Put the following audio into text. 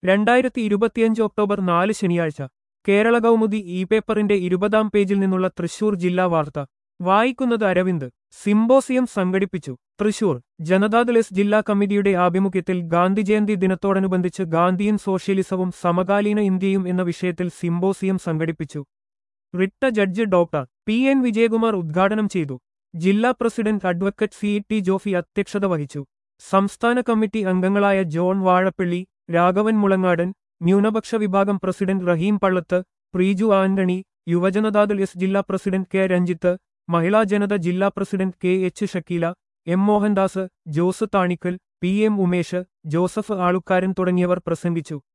രണ്ടായിരത്തി ഇരുപത്തിയഞ്ച് ഒക്ടോബർ നാല് ശനിയാഴ്ച കേരള കൗമുദി ഇ പേപ്പറിന്റെ ഇരുപതാം പേജിൽ നിന്നുള്ള തൃശൂർ ജില്ലാ വാർത്ത വായിക്കുന്നത് അരവിന്ദ് സിംബോസിയം സംഘടിപ്പിച്ചു തൃശൂർ ജനതാദൾ എസ് ജില്ലാ കമ്മിറ്റിയുടെ ആഭിമുഖ്യത്തിൽ ഗാന്ധി ജയന്തി ദിനത്തോടനുബന്ധിച്ച് ഗാന്ധിയൻ സോഷ്യലിസവും സമകാലീന ഇന്ത്യയും എന്ന വിഷയത്തിൽ സിംബോസിയം സംഘടിപ്പിച്ചു retd judge doctor P N Vijayakumar ഉദ്ഘാടനം ചെയ്തു ജില്ലാ president advocate C T Jofi അധ്യക്ഷത വഹിച്ചു സംസ്ഥാന കമ്മിറ്റി അംഗങ്ങളായ ജോൺ വാഴപ്പള്ളി രാഘവൻ മുളങ്ങാടൻ ന്യൂനപക്ഷ വിഭാഗം president Raheem Pallath Preeju Antony Yuvajanatadal S ജില്ലാ പ്രസിഡന്റ് കെ രഞ്ജിത്ത് മഹിളാ ജനത ജില്ലാ president K H Shakeela M Mohandas Jose Thanikkal P M Umesh Joseph Alukkaran തുടങ്ങിയവർ പ്രസംഗിച്ചു